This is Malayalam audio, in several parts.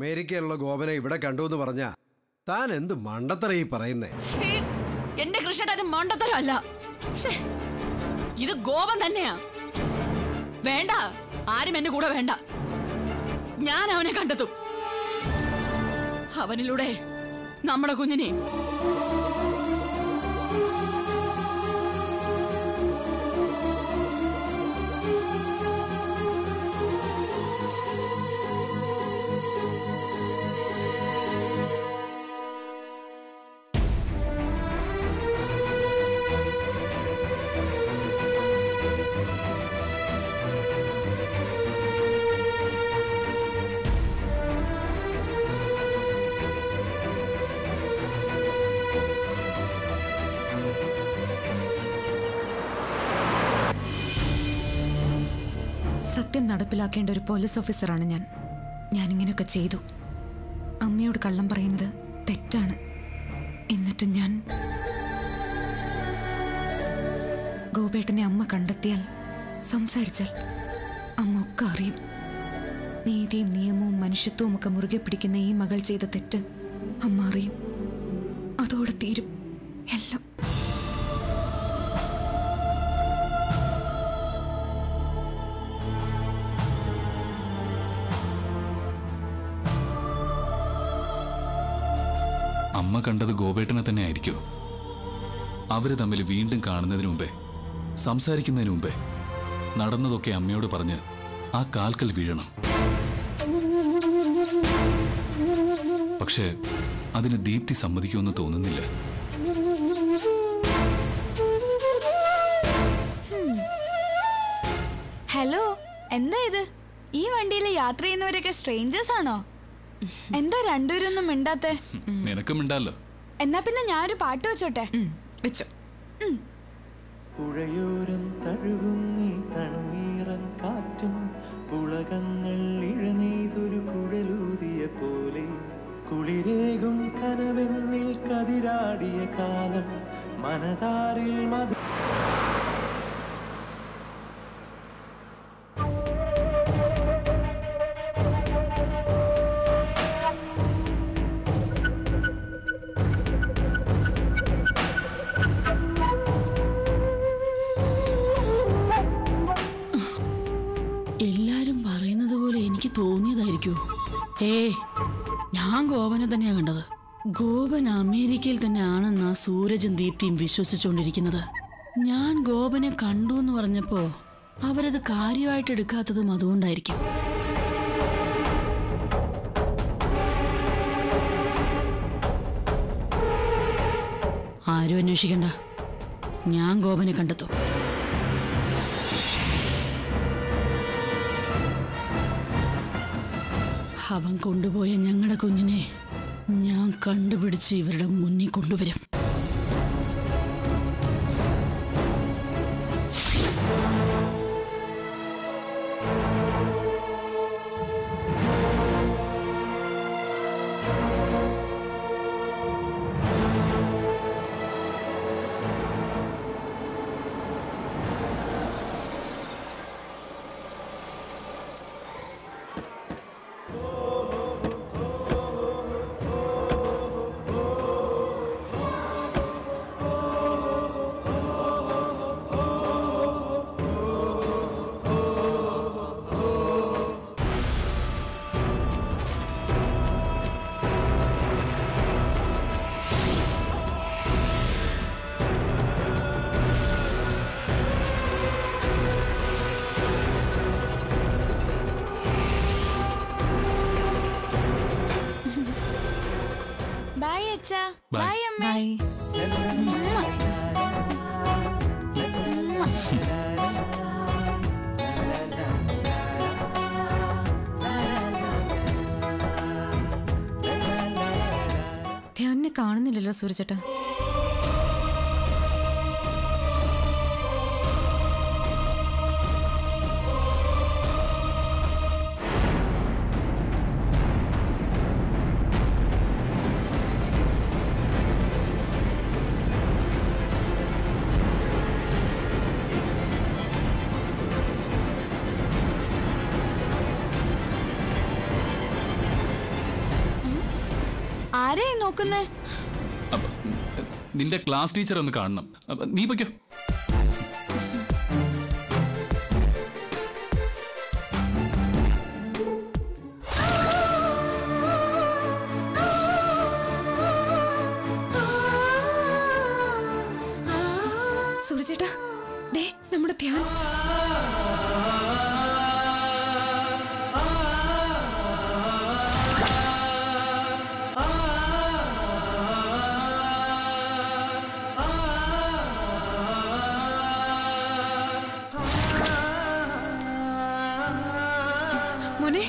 അമേരിക്കയിലുള്ള ഗോപനെ ഇവിടെ കണ്ടു എന്ന് പറഞ്ഞ താൻ എന്ത് മണ്ടത്തറ ഈ പറയുന്നേ ഏ, എന്റെ കൃഷ്ണൻ അത് മണ്ടത്തരമല്ല ശ്ശേ, ഇത് ഗോപൻ തന്നെയാ വേണ്ട ആരും എന്റെ കൂടെ വേണ്ട ഞാൻ അവനെ കണ്ടെത്തും അവനിലൂടെ നമ്മുടെ കുഞ്ഞിനെയും സത്യം നടപ്പിലാക്കേണ്ട ഒരു പോലീസ് ഓഫീസറാണ് ഞാൻ ഞാൻ ഇങ്ങനെയൊക്കെ ചെയ്തു അമ്മയോട് കള്ളം പറയുന്നത് തെറ്റാണ് എന്നിട്ട് ഞാൻ ഗോപേട്ടനെ അമ്മ കണ്ടെത്തിയാൽ സംസാരിച്ചാൽ അമ്മ ഒക്കെ അറിയും നീതിയും നിയമവും മനുഷ്യത്വവും ഒക്കെ മുറുകെ പിടിക്കുന്ന ഈ മകൾ ചെയ്ത തെറ്റ് അമ്മ അറിയും അതോടെ തീരും എല്ലാം അമ്മ കണ്ടത് ഗോപേട്ടനെ തന്നെ ആയിരിക്കോ അവര് തമ്മിൽ വീണ്ടും കാണുന്നതിന് മുമ്പേ സംസാരിക്കുന്നതിന് മുമ്പേ നടന്നതൊക്കെ അമ്മയോട് പറഞ്ഞ് ആ കാൽക്കൽ വീഴണം പക്ഷേ അതിന് ദീപ്തി സമ്മതിക്കുമെന്ന് തോന്നുന്നില്ല ഹലോ എന്താ ഇത് ഈ വണ്ടിയിൽ യാത്ര ചെയ്യുന്നവരൊക്കെ സ്ട്രേഞ്ചേഴ്സ് ആണോ എന്താ രണ്ടുപേരൊന്നും മിണ്ടാത്തെ നിനക്കും മിണ്ടാലോ എന്നാ പിന്നെ ഞാനൊരു പാട്ട് വെച്ചോട്ടെ വെച്ചോ പുഴയോരം തഴുകുന്നീ തണുനീറൻ കാറ്റും പുളകങ്ങൾ ഇഴനെയ്തൊരു കുഴലൂതിയ പോലെ കുളിരേകും കനവെന്നിൽ കതിരാടിയ കാലം മനതാരിൽ മധു എല്ലാരും പറയുന്നത് പോലെ എനിക്ക് തോന്നിയതായിരിക്കോ ഏ ഞാൻ ഗോപനെ തന്നെയാ കണ്ടത് ഗോപൻ അമേരിക്കയിൽ തന്നെ ആണെന്നാ സൂരജും ദീപ്തിയും വിശ്വസിച്ചുകൊണ്ടിരിക്കുന്നത് ഞാൻ ഗോപനെ കണ്ടു എന്ന് പറഞ്ഞപ്പോ അവരത് കാര്യമായിട്ട് എടുക്കാത്തതും അതുകൊണ്ടായിരിക്കും ആരും അന്വേഷിക്കണ്ട ഞാൻ ഗോപനെ കണ്ടെത്തും അവൻ കൊണ്ടുപോയ ഞങ്ങളുടെ കുഞ്ഞിനെ ഞാൻ കണ്ടുപിടിച്ച് ഇവരുടെ മുന്നിൽ കൊണ്ടുവരും ബൈ അച്ഛാ Bye. ബൈ അമ്മ ബൈ ധ്യാനെ കാണുന്നില്ലല്ലോ സൂരജേട്ടാ നോക്കുന്നേ അപ്പൊ, ഉം, നിന്റെ ക്ലാസ് ടീച്ചർ ഒന്ന് കാണണം അപ്പൊ, നീ പൊയ്ക്കോ സൂരജേട്ടാ ദേ നമ്മുടെ ധ്യാൻ മോനെ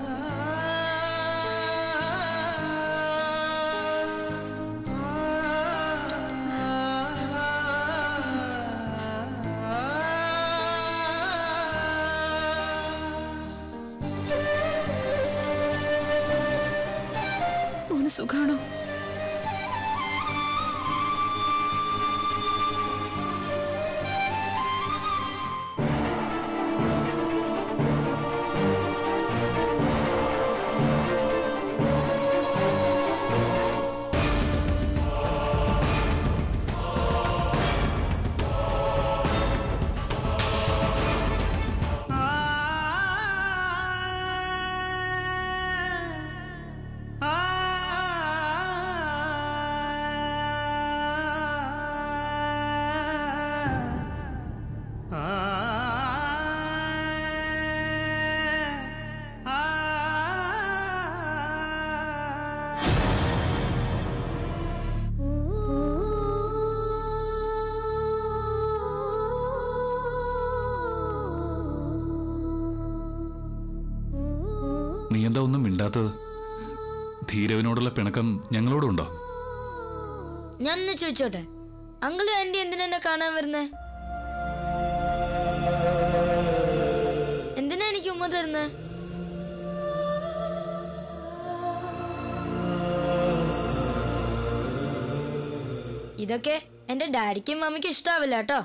മോന് സുഖാണോ നീ എന്താ ഒന്നും മിണ്ടാത്തത് ധീരവിനോടുള്ള പിണക്കം ഞങ്ങളോടുണ്ടോ ഞാൻ ഒന്ന് ചോദിച്ചോട്ടെ അങ്കിളും ആന്റി എന്തിനാ എന്നെ കാണാൻ വരുന്നേ എന്തിനാ എനിക്ക് ഉമ്മ തരുന്നേ ഇതൊക്കെ എന്റെ ഡാഡിക്കും മമ്മിക്കും ഇഷ്ടാവില്ല കേട്ടോ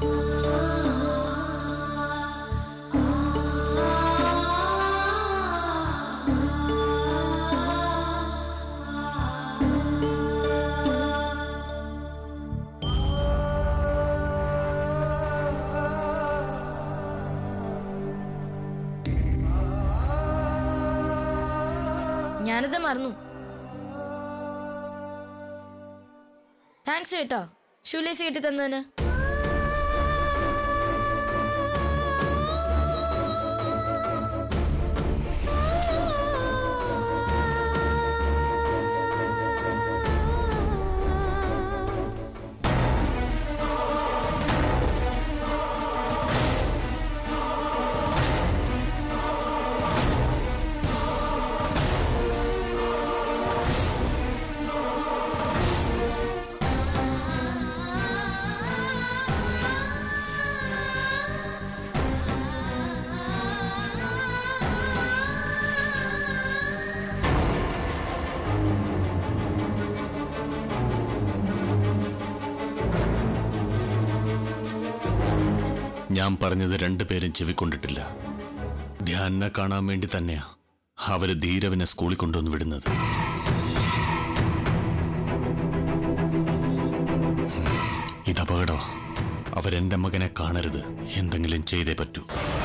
ഞാനത് മറന്നു താങ്ക്സ് കേട്ടോ ഷൂലേസ് കെട്ടി തന്നതിന് ഞാൻ പറഞ്ഞത് രണ്ടുപേരും ചെവിക്കൊണ്ടിട്ടില്ല ധ്യാനെ കാണാൻ വേണ്ടി തന്നെയാ അവര് ധീരവിനെ സ്കൂളിൽ കൊണ്ടുവന്ന് വിടുന്നത് ഇതപകടോ അവരെന്റെ മകനെ കാണരുത് എന്തെങ്കിലും ചെയ്തേ പറ്റൂ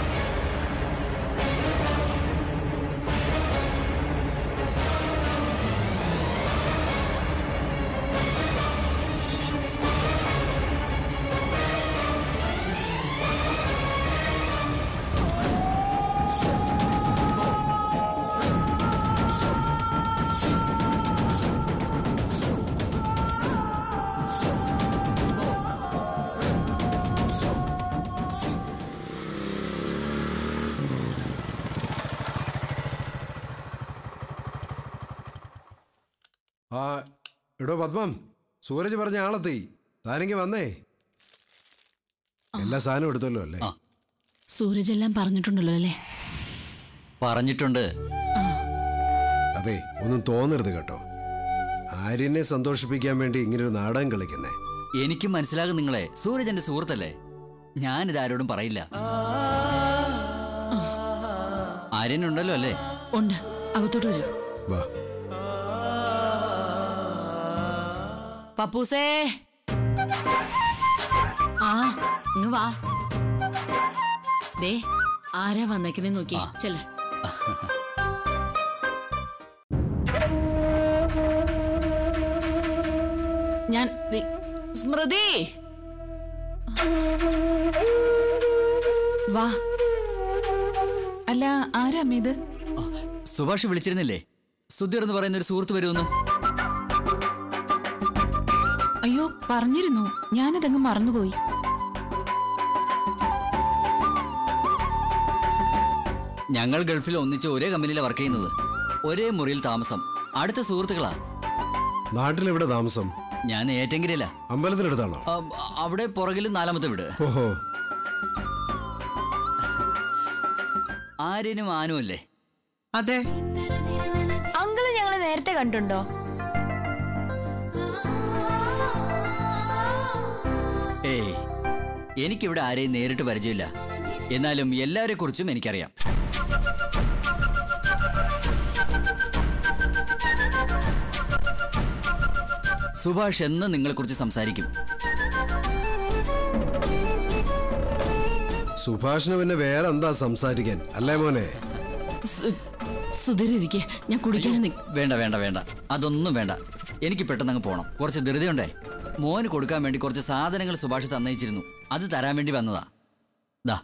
ആ എടോ പത്മം സൂരജ് പറഞ്ഞ ആളെത്തി താനെങ്കിൽ വന്നേ എല്ലാ സാധനവും എടുത്തല്ലോ അല്ലേ സൂരജ് എല്ലാം പറഞ്ഞിട്ടുണ്ടല്ലോ അല്ലേ പറഞ്ഞിട്ടുണ്ട് അതെ ഒന്നും തോന്നരുത് കേട്ടോ ആര്യനെ സന്തോഷിപ്പിക്കാൻ വേണ്ടി ഇങ്ങനെ ഒരു നാടകം കളിക്കുന്നേ എനിക്ക് മനസ്സിലാകും നിങ്ങളെ സൂരജ് എന്റെ സുഹൃത്തല്ലേ ഞാനിത് ആരോടും പറയില്ല ആര്യനുണ്ടല്ലോ അല്ലേ ഉണ്ട് അകത്തോട്ട് വരൂ വാ പപ്പൂസേ ആ ഇങ്ങ് വാ ദേ ആരാ വന്നേക്കുന്നേ നോക്കി ചെല്ല ഞാൻ ദേ- സ്മൃതി വാ അല്ല ആരാ അമ്മ ഇത് സുഭാഷ് വിളിച്ചിരുന്നില്ലേ സുധീർ എന്ന് പറയുന്ന ഒരു സുഹൃത്ത് വരുമെന്ന് അയ്യോ പറഞ്ഞിരുന്നു ഞാനതങ്ങ് മറന്നുപോയി ഞങ്ങൾ ഗൾഫിൽ ഒന്നിച്ച് ഒരേ കമ്പനിയിലാണ് വർക്ക് ചെയ്യുന്നത് ഒരേ മുറിയിൽ താമസം അടുത്ത സുഹൃത്തുക്കളാ നാട്ടിലെവിടെ താമസം ഞാൻ ഏറ്റെങ്കിലല്ല അമ്പലത്തിനടുത്താണോ അവിടെ പുറകിൽ നാലാമത്തെ വീട് ഓഹോ ആര്യനും ആനും അല്ലേ അതെ അങ്കിള് ഞങ്ങളെ നേരത്തെ കണ്ടുണ്ടോ ഏയ് എനിക്കിവിടെ ആരെയും നേരിട്ട് പരിചയമില്ല എന്നാലും എല്ലാവരെ കുറിച്ചും എനിക്കറിയാം സുഭാഷ് എന്ന് നിങ്ങളെക്കുറിച്ച് സംസാരിക്കും സുഭാഷിന് പിന്നെ വേറെ എന്താ സംസാരിക്കാൻ അല്ലേ മോനെ സുധീരിരിക്കെ ഞാൻ കുടിക്കാൻ നി- വേണ്ട വേണ്ട വേണ്ട അതൊന്നും വേണ്ട എനിക്ക് പെട്ടെന്ന് അങ്ങ് പോണം കുറച്ച് ധൃതിയുണ്ടേ മോന് കൊടുക്കാൻ വേണ്ടി കുറച്ച് സാധനങ്ങൾ സുഭാഷ് തന്നയിച്ചിരുന്നു അത് തരാൻ വേണ്ടി വന്നതാ ദാ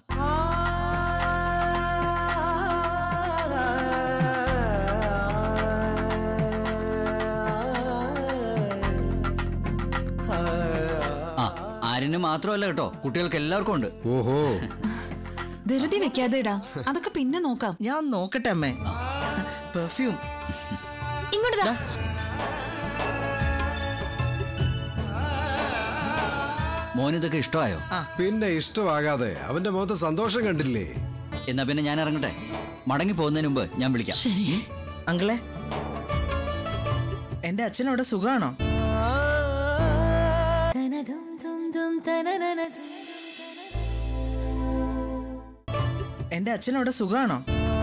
ആ ആര്യന് മാത്രമല്ല കേട്ടോ കുട്ടികൾക്ക് എല്ലാവർക്കും ഉണ്ട് ഓഹോ ധൃതി വെക്കാതെടാ അതൊക്കെ പിന്നെ നോക്കാം ഞാൻ നോക്കട്ടെ അമ്മേ പെർഫ്യൂം ഇങ്ങോട്ട് ദാ. മോനിതൊക്കെ ഇഷ്ടമായോ പിന്നെ ഇഷ്ടമാകാതെ അവന്റെ മുഖത്ത് സന്തോഷം കണ്ടില്ലേ എന്നാ പിന്നെ ഞാൻ ഇറങ്ങട്ടെ മടങ്ങി പോകുന്നതിന് മുമ്പ് ഞാൻ വിളിക്കാം ശരി അങ്കിളെ എന്റെ അച്ഛനവിടെ സുഖാണോ എന്റെ അച്ഛനവിടെ സുഖാണോ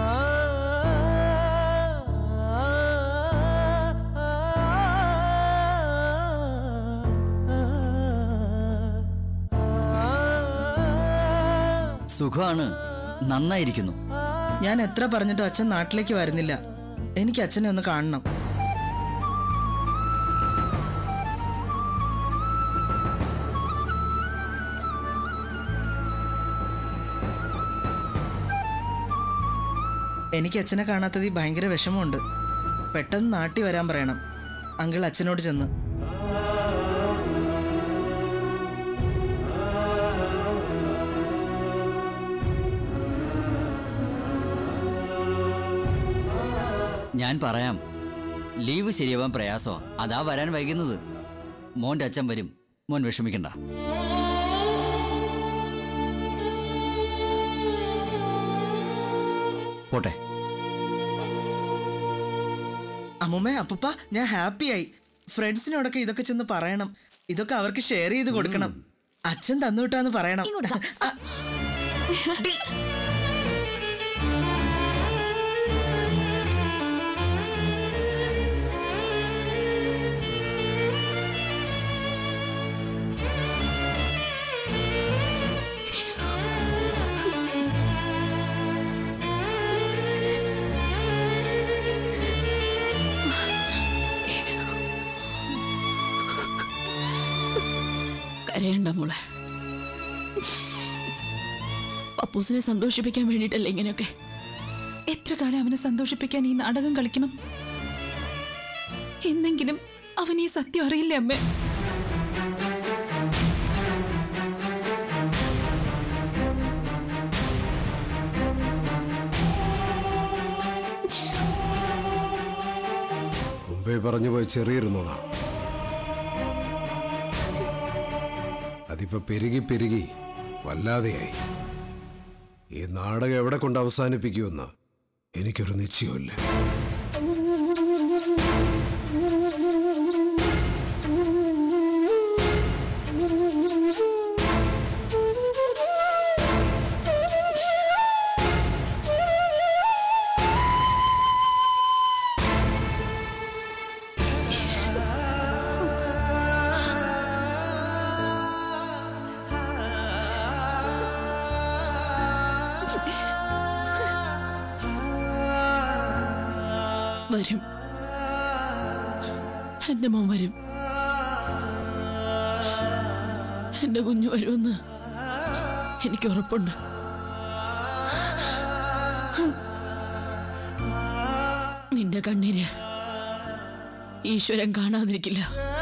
സുഖമാണ് നന്നായിരിക്കുന്നു ഞാൻ എത്ര പറഞ്ഞിട്ടും അച്ഛൻ നാട്ടിലേക്ക് വരുന്നില്ല എനിക്ക് അച്ഛനെ ഒന്ന് കാണണം എനിക്ക് അച്ഛനെ കാണാത്തതിൽ ഭയങ്കര വിഷമമുണ്ട് പെട്ടെന്ന് നാട്ടി വരാൻ പറയണം അങ്കിൾ അച്ഛനോട് ചെന്ന് ഞാൻ പറയാം ലീവ് ശരിയാവാൻ പ്രയാസോ അതാ വരാൻ വൈകുന്നത് മോന്റെ അച്ഛൻ വരും മോൻ വിഷമിക്കണ്ട പോട്ടെ അമ്മുമ്മ അപ്പുപ്പ ഞാൻ ഹാപ്പിയായി ഫ്രണ്ട്സിനോടൊക്കെ ഇതൊക്കെ ചെന്ന് പറയണം ഇതൊക്കെ അവർക്ക് ഷെയർ ചെയ്ത് കൊടുക്കണം അച്ഛൻ തന്നുവിട്ടാന്ന് പറയണം ആ, ഡി. കരയണ്ട മോളെ പപ്പൂസിനെ സന്തോഷിപ്പിക്കാൻ വേണ്ടിയിട്ടല്ലേ ഇങ്ങനെയൊക്കെ എത്ര കാലം അവനെ സന്തോഷിപ്പിക്കാൻ ഈ നാടകം കളിക്കണം എന്നെങ്കിലും അവൻ ഈ സത്യം അറിയില്ലേ അമ്മേ മുമ്പേ പറഞ്ഞു പോയി ചെറിയൊരു നുണ അതിപ്പോ പെരുകി പെരുകി വല്ലാതെയായി ഈ നാടകം എവിടെ കൊണ്ട് അവസാനിപ്പിക്കുമെന്ന് എനിക്കൊരു നിശ്ചയമില്ല വരും എന്റെ മോൻ വരും എന്റെ കുഞ്ഞു വരുമെന്ന് എനിക്ക് ഉറപ്പുണ്ട് നിന്റെ കണ്ണീര് ഈശ്വരൻ കാണാതിരിക്കില്ല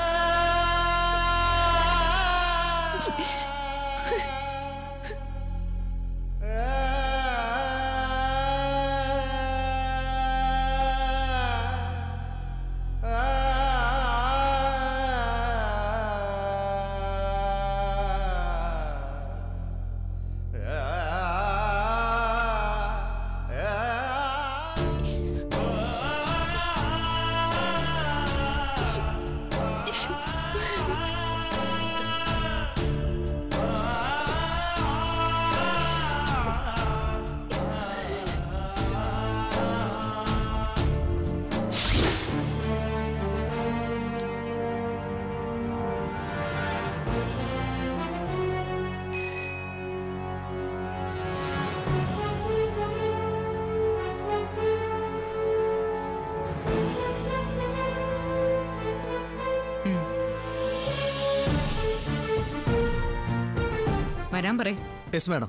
വരാൻ പറയും യെസ് മാഡം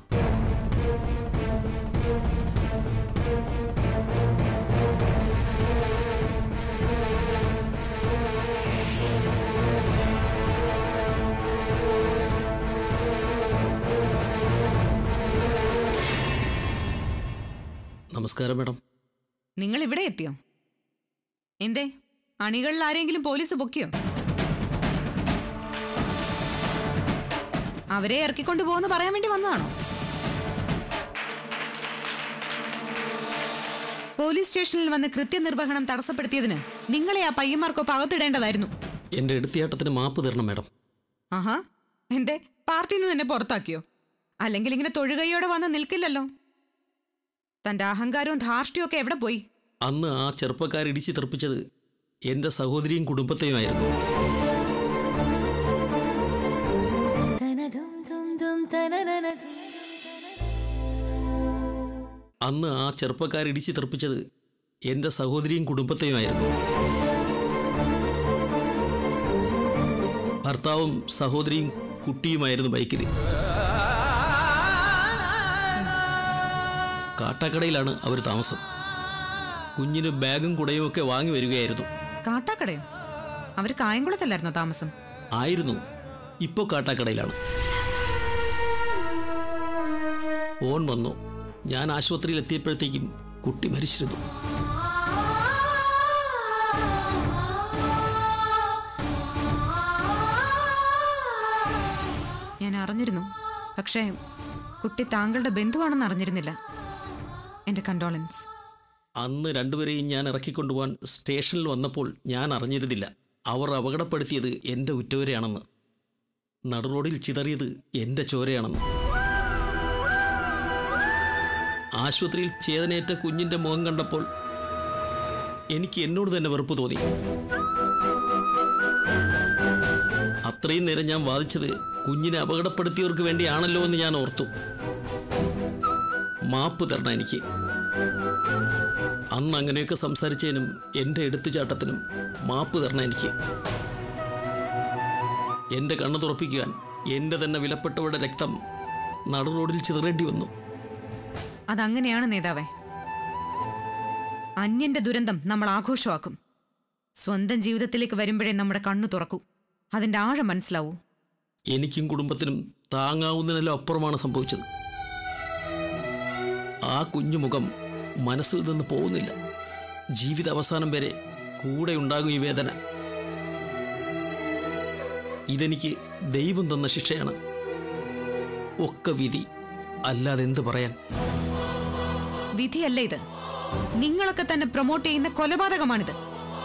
നമസ്കാരം മാഡം നിങ്ങൾ ഇവിടെ എത്തിയോ എന്തേ അണികളിൽ ആരെങ്കിലും പോലീസ് പൊക്കിയോ അവരെ ഇറക്കിക്കൊണ്ട് പോകുന്നു പറയാൻ വേണ്ടി വന്നതാണോ പോലീസ് സ്റ്റേഷനിൽ വന്ന് കൃത്യനിർവഹണം തടസ്സപ്പെടുത്തിയതിന് നിങ്ങളെ ആ പയ്യന്മാർക്കൊപ്പം അകത്തിടേണ്ടതായിരുന്നു എൻ്റെ എടുത്തിയാട്ടത്തിന് മാപ്പ് തരണം മാഡം ആഹാ എന്തേ പാർട്ടിയിൽ നിന്ന് തന്നെ പുറത്താക്കിയോ അല്ലെങ്കിൽ ഇങ്ങനെ തൊഴുകയോടെ വന്ന് നിൽക്കില്ലല്ലോ തന്റെ അഹങ്കാരവും ധാർഷ്ട്യവും ഒക്കെ എവിടെ പോയി അന്ന് ആ ചെറുപ്പക്കാർ ഇടിച്ചു തെറിപ്പിച്ചത് എൻ്റെ സഹോദരിയും കുടുംബത്തെയുമായിരുന്നു അന്ന് ആ ചെറുപ്പക്കാർ ഇടിച്ചു തെറിപ്പിച്ചത് എൻ്റെ സഹോദരിയും കുടുംബത്തെയുമായിരുന്നു ഭർത്താവും സഹോദരിയും കുട്ടിയുമായിരുന്നു ബൈക്കിൽ കാട്ടാക്കടയിലാണ് അവർ താമസം കുഞ്ഞിന് ബാഗും കുടയും ഒക്കെ വാങ്ങി വരികയായിരുന്നു കാട്ടാക്കടയോ അവര് കായംകുളത്തല്ലായിരുന്നോ താമസം ആയിരുന്നു ഇപ്പോൾ കാട്ടാക്കടയിലാണ് ഫോൺ വന്നു ഞാൻ ആശുപത്രിയിൽ എത്തിയപ്പോഴത്തേക്കും കുട്ടി മരിച്ചിരുന്നു ഞാൻ അറിഞ്ഞിരുന്നു പക്ഷേ കുട്ടി താങ്കളുടെ ബന്ധുവാണെന്ന് അറിഞ്ഞിരുന്നില്ല എന്റെ കണ്ടോളൻസ് അന്ന് രണ്ടുപേരെയും ഞാൻ ഇറക്കിക്കൊണ്ടുപോകാൻ സ്റ്റേഷനിൽ വന്നപ്പോൾ ഞാൻ അറിഞ്ഞിരുന്നില്ല അവർ അപകടപ്പെടുത്തിയത് എൻ്റെ ഉറ്റവരെയാണെന്ന് നടുറോഡിൽ ചിതറിയത് എൻ്റെ ചോരയാണെന്ന് ആശുപത്രിയിൽ ചേതനയേറ്റ കുഞ്ഞിൻ്റെ മുഖം കണ്ടപ്പോൾ എനിക്ക് എന്നോട് തന്നെ വെറുപ്പ് തോന്നി അത്രയും നേരം ഞാൻ വാദിച്ചത് കുഞ്ഞിനെ അപകടപ്പെടുത്തിയവർക്ക് വേണ്ടിയാണല്ലോ എന്ന് ഞാൻ ഓർത്തു മാപ്പ് തരണം എനിക്ക് അന്ന് അങ്ങനെയൊക്കെ സംസാരിച്ചതിനും എൻ്റെ എടുത്തുചാട്ടത്തിനും മാപ്പ് തരണം എനിക്ക് എൻ്റെ കണ്ണു തുറപ്പിക്കുവാൻ എൻ്റെ തന്നെ വിലപ്പെട്ടവരുടെ രക്തം നടുറോഡിൽ ചിതറേണ്ടി വന്നു അതങ്ങനെയാണ് നേതാവേ അന്യന്റെ ദുരന്തം നമ്മൾ ആഘോഷമാക്കും സ്വന്തം ജീവിതത്തിലേക്ക് വരുമ്പോഴേ നമ്മുടെ കണ്ണു തുറക്കൂ അതിന്റെ ആഴം മനസ്സിലാവൂ എനിക്കും കുടുംബത്തിനും താങ്ങാവുന്നതിനെല്ലാം അപ്പുറമാണ് സംഭവിച്ചത് ആ കുഞ്ഞു മുഖം മനസ്സിൽ നിന്ന് പോകുന്നില്ല ജീവിത അവസാനം വരെ കൂടെ ഉണ്ടാകും ഈ വേദന ഇതെനിക്ക് ദൈവം തന്ന ശിക്ഷയാണ് ഒക്കെ വിധി അല്ലാതെ എന്ത് പറയാൻ വിധിയല്ല ഇത് നിങ്ങളൊക്കെ തന്നെ പ്രൊമോട്ട് ചെയ്യുന്ന കൊലപാതകമാണിത്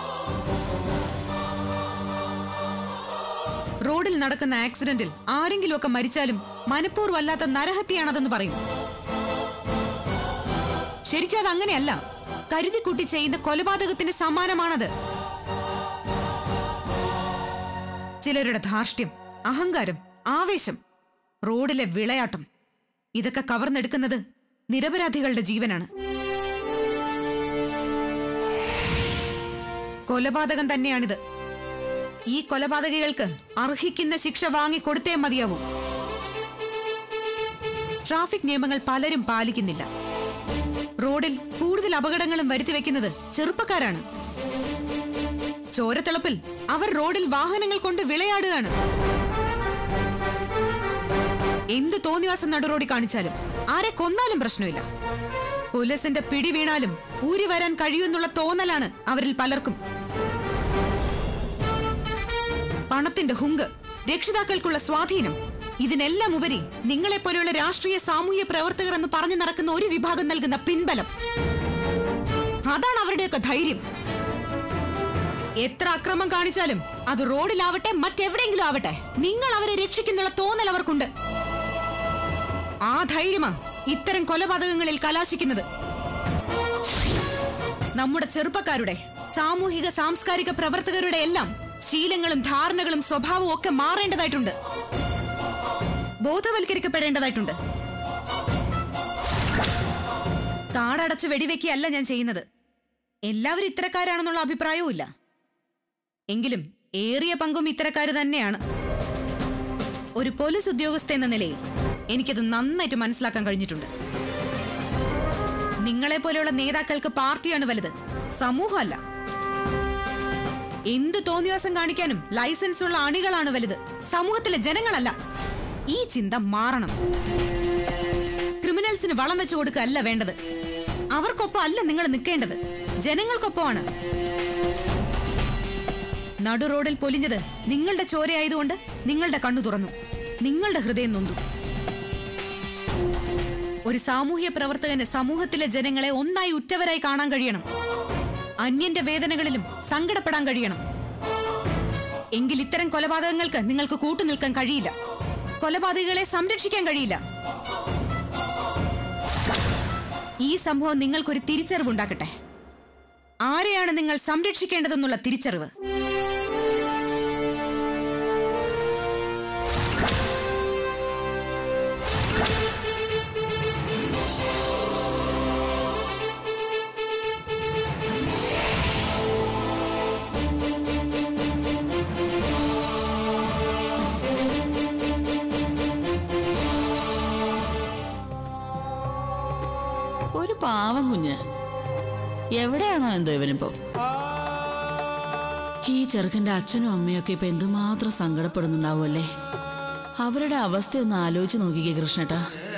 റോഡിൽ നടക്കുന്ന ആക്സിഡന്റിൽ ആരെങ്കിലുമൊക്കെ മരിച്ചാലും മനഃപൂർവ്വമല്ലാത്ത നരഹത്യയാണതെന്ന് പറയും ശരിക്കും അത് അങ്ങനെയല്ല കരുതിക്കുട്ടി ചെയ്യുന്ന കൊലപാതകത്തിന് സമാനമാണത് ചിലരുടെ ധാർഷ്ട്യം അഹങ്കാരം ആവേശം റോഡിലെ വിളയാട്ടം ഇതൊക്കെ കവർന്നെടുക്കുന്നത് നിരപരാധികളുടെ ജീവനാണ് കൊലപാതകം തന്നെയാണിത് ഈ കൊലപാതകികൾക്ക് അർഹിക്കുന്ന ശിക്ഷ വാങ്ങിക്കൊടുത്തേ മതിയാവൂ ട്രാഫിക് നിയമങ്ങൾ പലരും പാലിക്കുന്നില്ല റോഡിൽ കൂടുതൽ അപകടങ്ങളും വരുത്തി വെക്കുന്നത് ചെറുപ്പക്കാരാണ് ചോരത്തിളപ്പിൽ അവർ റോഡിൽ വാഹനങ്ങൾ കൊണ്ട് വിളയാടുകയാണ് എന്ത് തോന്നിവാസം നടുറോടി കാണിച്ചാലും ആരെ കൊന്നാലും പ്രശ്നമില്ല പോലീസിന്റെ പിടി വീണാലും ഊരി വരാൻ കഴിയുമെന്നുള്ള തോന്നലാണ് അവരിൽ പലർക്കും പണത്തിന്റെ ഹുങ്ക് രക്ഷിതാക്കൾക്കുള്ള സ്വാധീനം ഇതിനെല്ലാം ഉപരി നിങ്ങളെപ്പോലെയുള്ള രാഷ്ട്രീയ സാമൂഹ്യ പ്രവർത്തകർ എന്ന് പറഞ്ഞു നടക്കുന്ന ഒരു വിഭാഗം നൽകുന്ന പിൻബലം അതാണ് അവരുടെയൊക്കെ ധൈര്യം എത്ര അക്രമം കാണിച്ചാലും അത് റോഡിലാവട്ടെ മറ്റെവിടെയെങ്കിലും ആവട്ടെ നിങ്ങൾ അവരെ രക്ഷിക്കുന്നുള്ള തോന്നൽ അവർക്കുണ്ട് ആ ധൈര്യമാ ഇത്തരം കൊലപാതകങ്ങളിൽ കലാശിക്കുന്നത് നമ്മുടെ ചെറുപ്പക്കാരുടെ സാമൂഹിക സാംസ്കാരിക പ്രവർത്തകരുടെ എല്ലാം ശീലങ്ങളും ധാരണകളും സ്വഭാവവും ഒക്കെ മാറേണ്ടതായിട്ടുണ്ട് ബോധവൽക്കരിക്കപ്പെടേണ്ടതായിട്ടുണ്ട് കാടടച്ച് വെടിവെക്കുകയല്ല ഞാൻ ചെയ്യുന്നത് എല്ലാവരും ഇത്തരക്കാരാണെന്നുള്ള അഭിപ്രായവുമില്ല എങ്കിലും ഏറിയ പങ്കും ഇത്തരക്കാർ തന്നെയാണ് ഒരു പോലീസ് ഉദ്യോഗസ്ഥ എന്ന നിലയിൽ എനിക്കത് നന്നായിട്ട് മനസ്സിലാക്കാൻ കഴിഞ്ഞിട്ടുണ്ട് നിങ്ങളെ പോലെയുള്ള നേതാക്കൾക്ക് പാർട്ടിയാണ് വലുത് സമൂഹമല്ല എന്ത് തോന്നിവാസം കാണിക്കാനും ലൈസൻസ് ഉള്ള അണികളാണ് വലുത് സമൂഹത്തിലെ ജനങ്ങളല്ല ഈ ചിന്ത മാറണം ക്രിമിനൽസിന് വളം വെച്ചു കൊടുക്കല്ല വേണ്ടത് അവർക്കൊപ്പം അല്ല നിങ്ങൾ നിൽക്കേണ്ടത് ജനങ്ങൾക്കൊപ്പമാണ് നടു റോഡിൽ പൊലിഞ്ഞത് നിങ്ങളുടെ ചോരയായതുകൊണ്ട് നിങ്ങളുടെ കണ്ണു തുറന്നു നിങ്ങളുടെ ഹൃദയം നൊന്തു ഒരു സാമൂഹ്യ പ്രവർത്തകന് സമൂഹത്തിലെ ജനങ്ങളെ ഒന്നായി ഉറ്റവരായി കാണാൻ കഴിയണം അന്യന്റെ വേദനകളിലും സങ്കടപ്പെടാൻ കഴിയണം എങ്കിൽ ഇത്തരം കൊലപാതകങ്ങൾക്ക് നിങ്ങൾക്ക് കൂട്ടുനിൽക്കാൻ കഴിയില്ല കൊലപാതകികളെ സംരക്ഷിക്കാൻ കഴിയില്ല ഈ സംഭവം നിങ്ങൾക്കൊരു തിരിച്ചറിവുണ്ടാക്കട്ടെ ആരെയാണ് നിങ്ങൾ സംരക്ഷിക്കേണ്ടതെന്നുള്ള തിരിച്ചറിവ് ഒരു പാവം കുഞ്ഞ് എവിടെയാണോ എന്തോ ഇവനിപ്പോ ഈ ചെറുക്കന്റെ അച്ഛനും അമ്മയും ഒക്കെ ഇപ്പൊ എന്തുമാത്രം സങ്കടപ്പെടുന്നുണ്ടാവുമല്ലേ അവരുടെ അവസ്ഥ ഒന്ന് ആലോചിച്ച് നോക്കിക്കേ കൃഷ്ണേട്ടാ